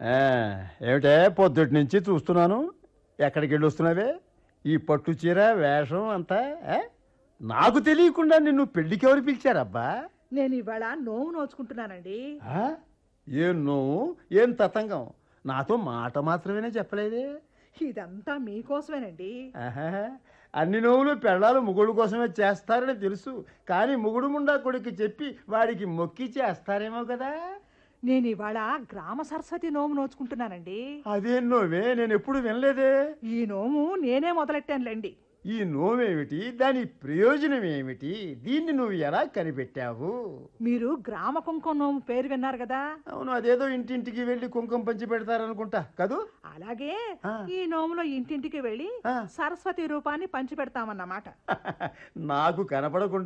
ఆ, ఏమిటే పొద్దుటి నుంచి చూస్తున్నాను ఎక్కడికి వెళ్ళి వస్తున్నావే ఈ పట్టు చీర వేషం అంతా ఆ? నాకు తెలియకుండా నిన్ను పెళ్లికి ఎవరు పిలిచారబ్బా నేను ఇవాళ నోము నోచుకుంటున్నానండి ఆ? ఏం నువ్వు ఏం తతంగం నాతో మాట మాత్రమేనే చెప్పలేదే ఇదంతా మీకోసమేనండి ఆహా. అన్ని నోవులు పెళ్ళాలు ముగుడు కోసమే చేస్తారని తెలుసు కానీ ముగుడు ముండా కొడుకు చెప్పి వాడికి మొక్కి చేస్తారేమో కదా నేను ఇవాళ గ్రామ సరస్వతి నోము నోచుకుంటున్నానండి అదేం నోవే నేను ఎప్పుడు వినలేదే ఈ నోము నేనే మొదలెట్టానులేండి ఈ నోవేమిటి దాని ప్రయోజనం ఏమిటి దీన్ని నువ్వు ఎలా కనిపెట్టావు మీరు గ్రామ కుంకుమ నోము పేరు విన్నారు కదా అవును అదేదో ఇంటింటికి వెళ్ళి కుంకుమ పంచి పెడతారనుకుంటా కదూ అలాగే ఆ. ఈ నోములో ఇంటింటికి వెళ్ళి ఆ. సరస్వతి రూపాన్ని పంచి పెడతామన్నమాట నాకు కనపడకుండా